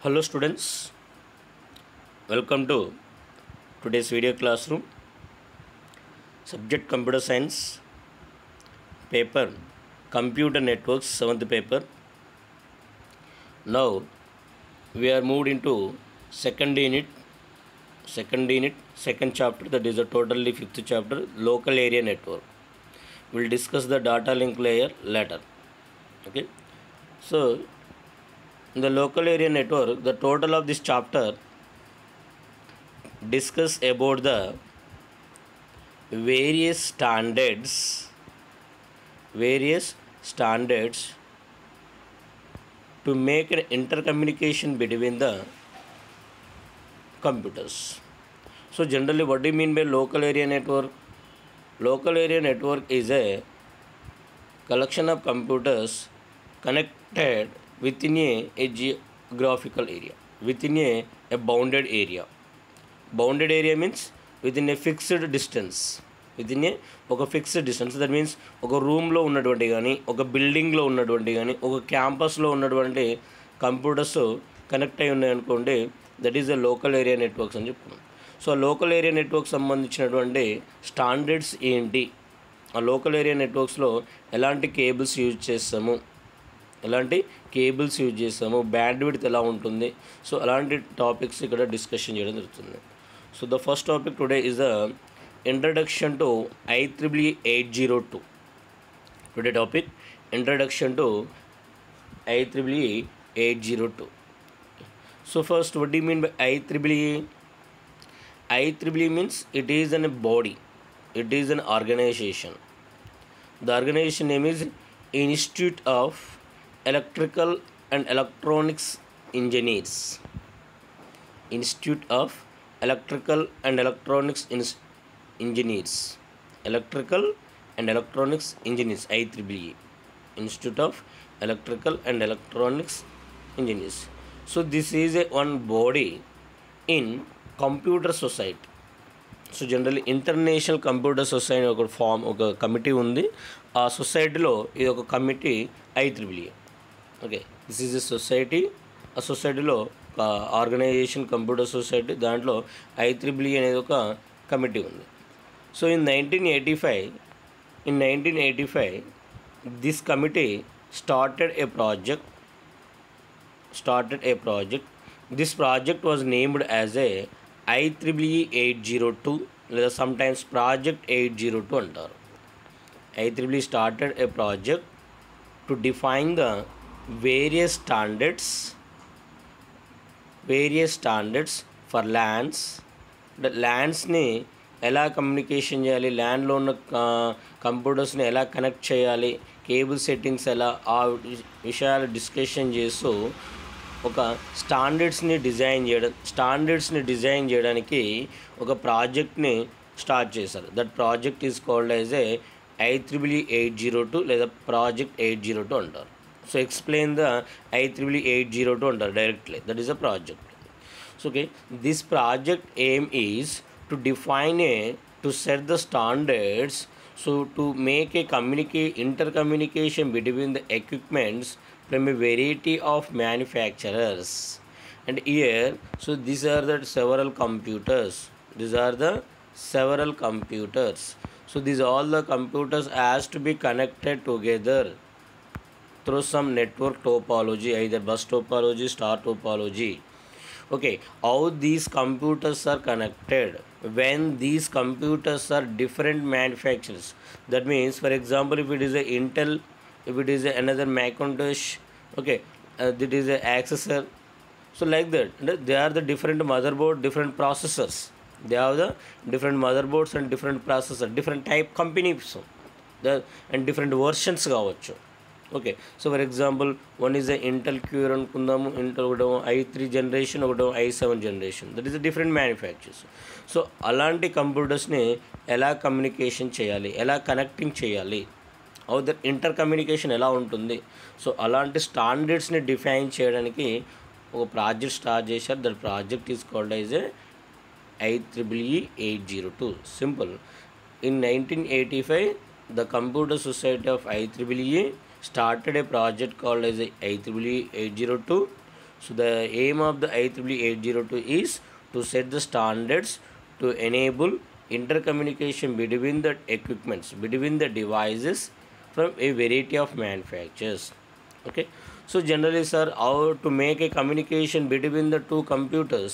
Hello students, welcome to today's video classroom. Subject Computer Science, paper Computer Networks, 7th paper. Now we are moved into second unit, second unit, second chapter that is a totally fifth chapter, local area network. We'll discuss the data link layer later. Okay, so in the local area network the total of this chapter discuss about the various standards various standards to make an intercommunication between the computers so generally what do you mean by local area network local area network is a collection of computers connected within a, a geographical area within a, a bounded area bounded area means within a fixed distance within a ఒక fixed distance that means ఒక రూమ్లో ఉన్నటువంటి కానీ ఒక బిల్డింగ్లో ఉన్నటువంటి కానీ ఒక క్యాంపస్లో ఉన్నటువంటి కంప్యూటర్స్ కనెక్ట్ అయి ఉన్నాయనుకోండి that is the local area networks అని చెప్పుకున్నాం సో లోకల్ ఏరియా నెట్వర్క్ సంబంధించినటువంటి స్టాండర్డ్స్ ఏంటి ఆ లోకల్ ఏరియా నెట్వర్క్స్లో ఎలాంటి కేబుల్స్ యూజ్ చేస్తాము ఎలాంటి కేబుల్స్ యూజ్ చేస్తాము బ్యాండ్ విడ్త్ ఎలా ఉంటుంది సో అలాంటి టాపిక్స్ ఇక్కడ డిస్కషన్ చేయడం జరుగుతుంది so the first topic today is the introduction to I triple eight zero two today topic introduction to I triple eight zero two so first what do mean by I triple I triple means it is an body it is an organization the organization name is institute of electrical and electronics engineers institute of electrical and electronics ins engineers electrical and electronics engineers I triple institute of electrical and electronics engineers so this is a one body in computer society so generally international computer society ఒక form ఒక committee ఉంది ఆ సొసైటీలో ఇది ఒక committee I triple okay this is a society ఆ సొసైటీలో ఒక ఆర్గనైజేషన్ కంప్యూటర్ సొసైటీ దాంట్లో ఐ త్రిబుల్ అనేది ఒక కమిటీ ఉంది so in nineteen eighty five in nineteen eighty five this committee started a project started a project. This project was named as a IEEE 802 లేదా sometimes project eight zero two అంటారు I triple started a project to define the various standards various standards for LANs అంటే ల్యాండ్స్ని ఎలా communication చేయాలి ల్యాండ్లో ఉన్న కంప్యూటర్స్ని ఎలా connect చేయాలి కేబుల్ సెట్టింగ్స్ ఎలా ఆ విషయాలు డిస్కషన్ చేస్తూ ఒక స్టాండర్డ్స్ని డిజైన్ చేయడం స్టాండర్డ్స్ని డిజైన్ చేయడానికి ఒక ప్రాజెక్ట్ని స్టార్ట్ చేశారు that project is called as a I triple eight zero two లేదా ప్రాజెక్ట్ ఎయిట్ జీరో టూ అంటారు so explain the I triple eight zero two అంటారు directly that is a project so okay this project aim is to define a to set the standards so to make a communicate intercommunication between the equipments from a variety of manufacturers and here so these are the several computers these are the several computers so these all the computers has to be connected together through some network topology either bus topology star topology okay how these computers are connected when these computers are different manufacturers that means for example if it is a intel if it is a another macintosh okay uh, that is a accessor so like that they are the different motherboard different processors they have the different motherboards and different processor different type companies the and different versions కావచ్చు okay so for example one is Intel core అనుకుందాము Intel ఒకటో I three generation ఒకటో I seven generation that is different manufacturers so అలాంటి కంప్యూటర్స్ని ఎలా communication చేయాలి ఎలా connecting చేయాలి అవు దట్ ఇంటర్ కమ్యూనికేషన్ ఎలా ఉంటుంది సో అలాంటి స్టాండర్డ్స్ని డిఫైన్ చేయడానికి ఒక ప్రాజెక్ట్ స్టార్ట్ చేశారు that project is called as a I triple E eight zero two simple in nineteen eighty five the computer society of I triple E started a project called as IEEE 802 So the aim of the IEEE 802 is to set the standards to enable intercommunication between the equipments, between the devices from a variety of manufacturers. Okay. So generally, sir, how to make a communication between the two computers?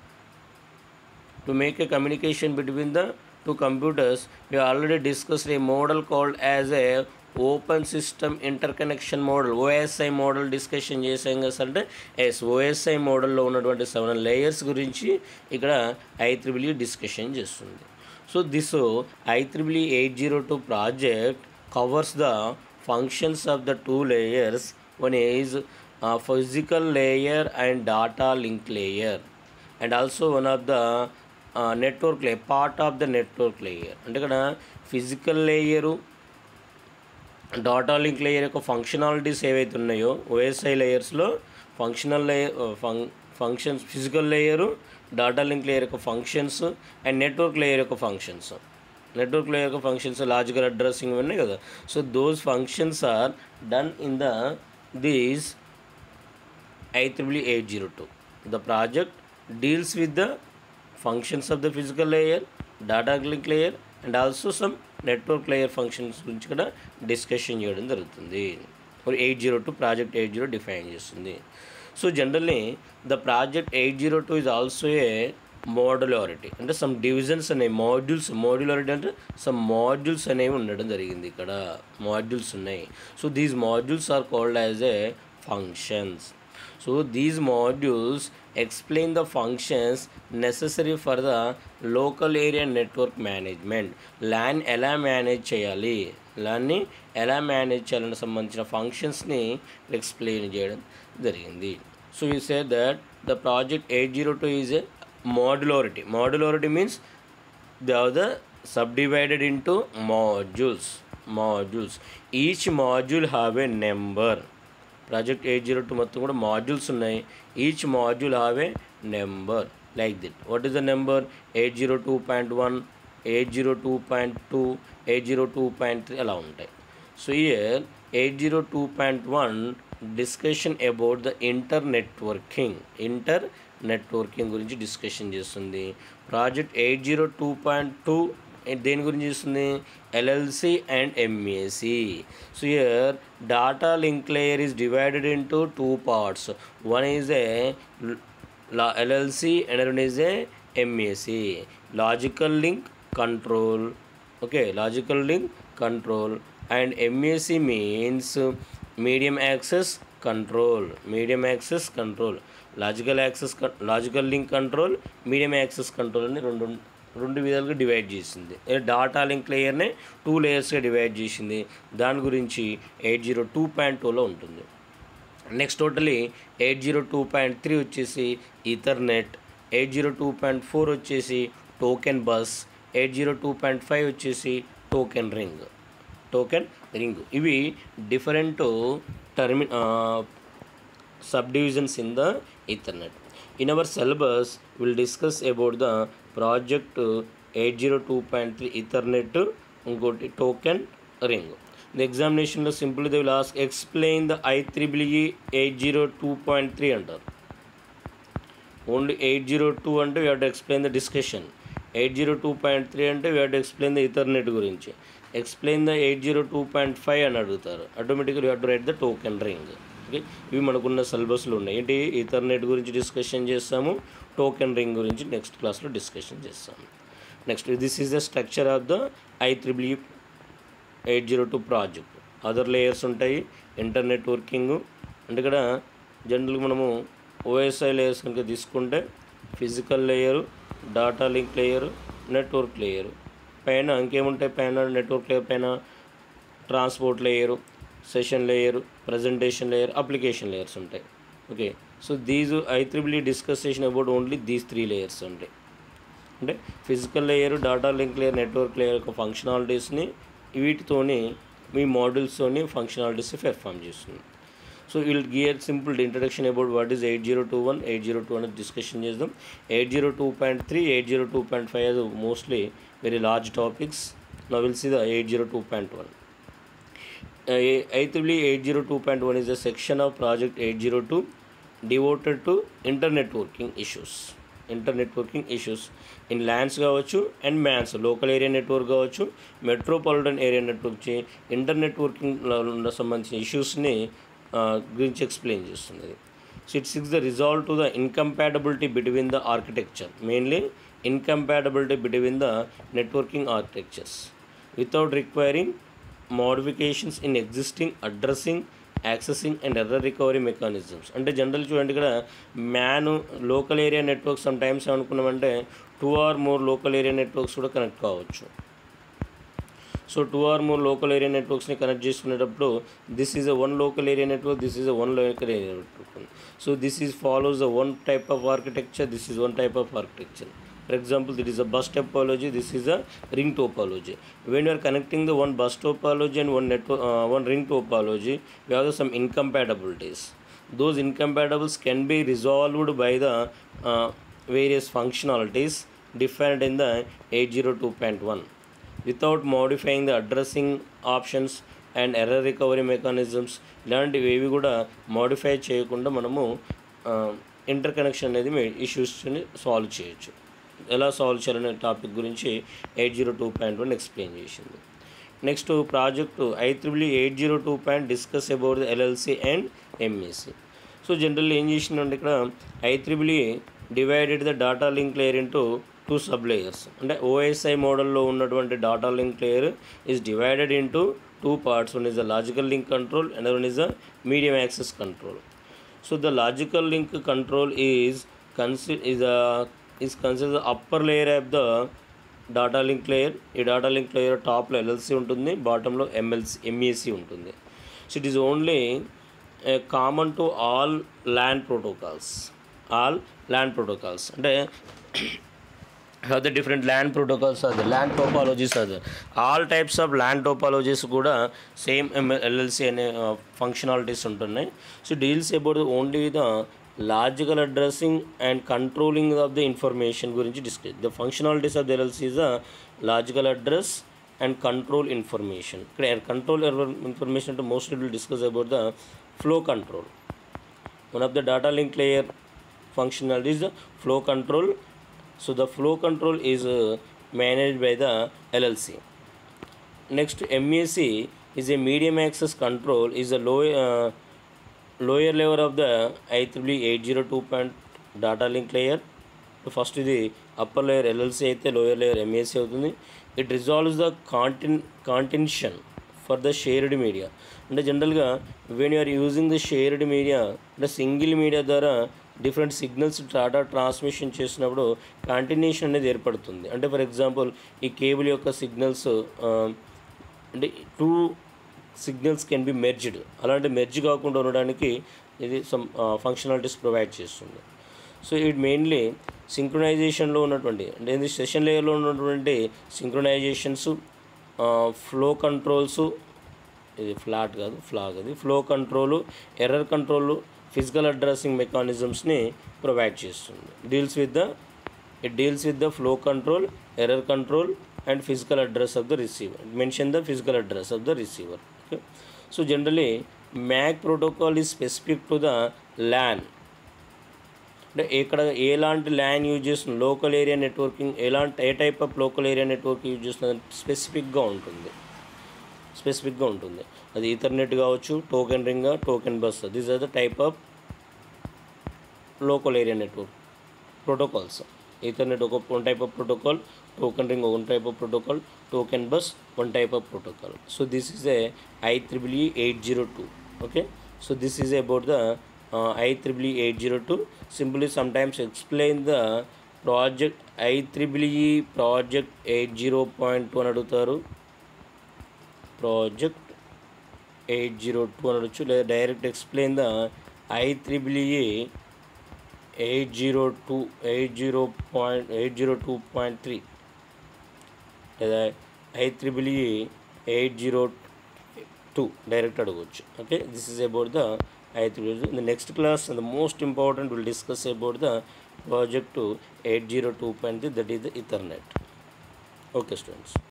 to make a communication between the two computers we already discussed a model called as a open system interconnection model OSI model discussion చేసాం కదా sir అంటే yes OSI మోడల్లో ఉన్నటువంటి seven layers గురించి ఇక్కడ I triple discussion చేస్తుంది so this I triple eight zero two project covers the functions of the two layers one is physical layer and data link layer and also one of the network layer part of the network layer అంటే ఇక్కడ physical layer data link layer యొక్క functionalities ఏవైతే ఉన్నాయో OSI లేయర్స్లో functional layer func functions physical layer data link layer యొక్క functions and network layer యొక్క functions network layer యొక్క functions logical addressing ఉన్నాయి కదా so those functions are done in the these IEEE 802. The project deals with the functions of the physical layer, data link layer, and also some network layer functions గురించి కూడా discussion చేయడం జరుగుతుంది eight zero two project eight zero define చేస్తుంది so generally the project eight zero two is also a modularity అంటే some divisions అనేవి modules modularity అంటే some modules అనేవి ఉండడం జరిగింది ఇక్కడ మాడ్యూల్స్ ఉన్నాయి so these modules are called as a functions So these modules explain the functions necessary for the local area network management. LAN ఎలా manage చేయాలి లాన్ని ఎలా మేనేజ్ చేయాలని సంబంధించిన ఫంక్షన్స్ని ఎక్స్ప్లెయిన్ చేయడం జరిగింది so you say that the project eight zero two is a modularity modularity means they are the subdivided into modules modules each module have a number project eight zero two మొత్తం కూడా modules ఉన్నాయి each module have a number like this what is the number eight zero two point one eight zero two point two eight zero two point three అలా ఉంటాయి so here eight zero two point one discussion about the internetworking internetworking గురించి discussion చేస్తుంది project eight zero two point two దేని గురించి చేస్తుంది LLC and MAC so year data link layer is divided into two parts one is a LLC and one is a MAC logical link control okay logical link control and mac means medium access control medium access control logical access logical link control medium access control అని రెండు రెండు విధాలుగా divide చేసింది data link లేయర్నే two లేయర్స్గా divide చేసింది దాని గురించి ఎయిట్ జీరో టూ పాయింట్ టూలో ఉంటుంది next totally eight zero two point three వచ్చేసి Ethernet eight zero two point four వచ్చేసి token bus eight zero two point five వచ్చేసి టోకెన్ రింగ్ టోకెన్ రింగ్ ఇవి డిఫరెంట్ టర్మి subdivisions in the Ethernet in hour syllabus will discuss about the project eight zero two point three Ethernet ఇంకోటి token ring the ఎగ్జామినేషన్లో simple they will ask explain the I triple E eight zero two point three అంటారు only eight zero two అంటే we have to explain the discussion eight zero two point three అంటే we have to explain the Ethernet గురించి explain the eight zero two point five అని అడుగుతారు ఆటోమేటిక్గా you have to right the token ring okay ఇవి మనకున్న సిలబస్లు ఉన్నాయి ఏంటి ఈథర్నెట్ గురించి డిస్కషన్ చేస్తాము టోకెన్ రింగ్ గురించి నెక్స్ట్ క్లాస్లో డిస్కషన్ చేస్తాము next this is the structure of the I triple eight zero two project other layers ఉంటాయి ఇంటర్నెట్ వర్కింగ్ అంటే ఇక్కడ జనరల్గా మనము ఓఎస్ఐ లేయర్స్ కనుక తీసుకుంటే physical layer data link layer network layer పైన ఇంకేముంటాయి పైన నెట్వర్క్ లేయర్ పైన transport layer session layer presentation layer application layers ఉంటాయి okay so these I triple discussion about only these three layers ఉంటాయి అంటే physical layer data link layer network layer యొక్క ఫంక్షనాలిటీస్ని వీటితోని మీ మోడల్స్తోని ఫంక్షనాలిటీస్ పెర్ఫామ్ చేస్తుంది so will give a simple introduction about what is eight zero two one eight zero two అనేది డిస్కషన్ చేద్దాం eight zero two point three eight zero two point five అది మోస్ట్లీ వెరీ లార్జ్ టాపిక్స్ నా will see the eight zero two point one I triple eight zero two point one is the section of project eight zero two devoted to internetworking issues internetworking issues in LANs కావచ్చు and MANs local area network కావచ్చు metropolitan area network చే internetworking సంబంధించిన ఇష్యూస్ని గురించి explain చేస్తుంది so it seeks the resolve to the incompatibility between the architecture mainly incompatibility between the networking architectures without requiring modifications in existing addressing accessing and error recovery mechanisms అంటే general చూడండి ఇక్కడ MAN local area network sometimes ఏమనుకున్నామంటే two or more local area networks కూడా connect కావచ్చు so two or more local area నెట్వర్క్స్ని connect చేసుకునేటప్పుడు this is a one local area network this is a one local area network so this is follows the one type of architecture this is one type of architecture for example this is a bus topology this is a ring topology when you are connecting the one bus topology and one network uh, one ring topology we have some incompatibilities those incompatibles can be resolved by the uh, various functionalities defined in the 802.1 without modifying the addressing options and error recovery mechanisms ఇలాంటివి ఏవి కూడా modify చేయకుండా మనము inter connection అనేది ఇష్యూస్ని solve చేయొచ్చు ఎలా solve చేయాలనే topic గురించి eight zero two point one explain చేసింది next project I triple eight zero two point discuss about the LLC and MEC so general ఏం చేసిందంటే ఇక్కడ I triple divided the data link layer into two sublayers అంటే OSI మోడల్లో ఉన్నటువంటి data link layer is divided into two parts one is the logical link control and one is the medium access control so the logical link control is కన్సి is a is considered the upper layer of the data link layer ఈ data link layer టాప్లో LLC ఉంటుంది బాటంలో MLC MEC ఉంటుంది so it is only common to all LAN protocols all LAN protocols అంటే have the different land protocols are there land topologies are there all types of land topologies కూడా same LLC అనే functionalities ఉంటున్నాయి so deals about only the logical addressing and controlling of the information గురించి discuss the functionalities of the LLC is the logical address and control information ఇక్కడ control information అంటే mostly will discuss about the flow control one of the data link layer functionality is the flow control so the flow control is uh, managed by the llc next mac is a medium access control is a low uh, lower level of the IEEE 802 point data link layer first ఇది upper layer LLC అయితే lower layer MAC అవుతుంది it resolves the కాంటిన్ contention for the shared media అంటే జనరల్గా when you're using the shared media అంటే single media ద్వారా different signals data transmission చేసినప్పుడు contention అనేది ఏర్పడుతుంది అంటే ఫర్ ఎగ్జాంపుల్ ఈ కేబుల్ యొక్క సిగ్నల్స్ అంటే two signals can be merged అలాంటి మెర్జ్ కాకుండా ఉండడానికి ఇది సమ్ ఫంక్షనాలిటీస్ ప్రొవైడ్ చేస్తుంది సో ఇట్ మెయిన్లీ సింక్రొనైజేషన్లో ఉన్నటువంటి అంటే ఇది సెషన్ లేయర్లో ఉన్నటువంటి సింక్రొనైజేషన్స్ ఫ్లో కంట్రోల్స్ ఇది ఫ్లాట్ కాదు ఫ్లాగ్ అది flow control error control physical addressing మెకానిజమ్స్ని ప్రొవైడ్ చేస్తుంది deals with the it deals with the flow control error control and physical address of the receiver mention the physical address of the receiver okay so generally MAC protocol is specific to the LAN అంటే ఇక్కడ ఎలాంటి LAN use చేస్తున్న local area networking ఎలాంటి ఏ type of local area network use చేస్తున్న స్పెసిఫిక్గా ఉంటుంది స్పెసిఫిక్గా ఉంటుంది అది ఈథర్నెట్ కావచ్చు token ring token bus these are the type of local area network protocols Ethernet ఒక one type of protocol token ring one type of protocol token bus one type of protocol so this is a I triple E eight zero two okay so this is about the I triple E eight zero two simply sometimes explain the project I triple E project eight zero point two అని అడుగుతారు project eight zero two అని అడగచ్చు లేదా direct explain the I triple E eight zero two eight zero point eight zero two point three లేదా I triple E eight zero two direct అడగవచ్చు okay this is about the I triple in the next class the most important will discuss about the project eight zero two point three that is the Ethernet okay students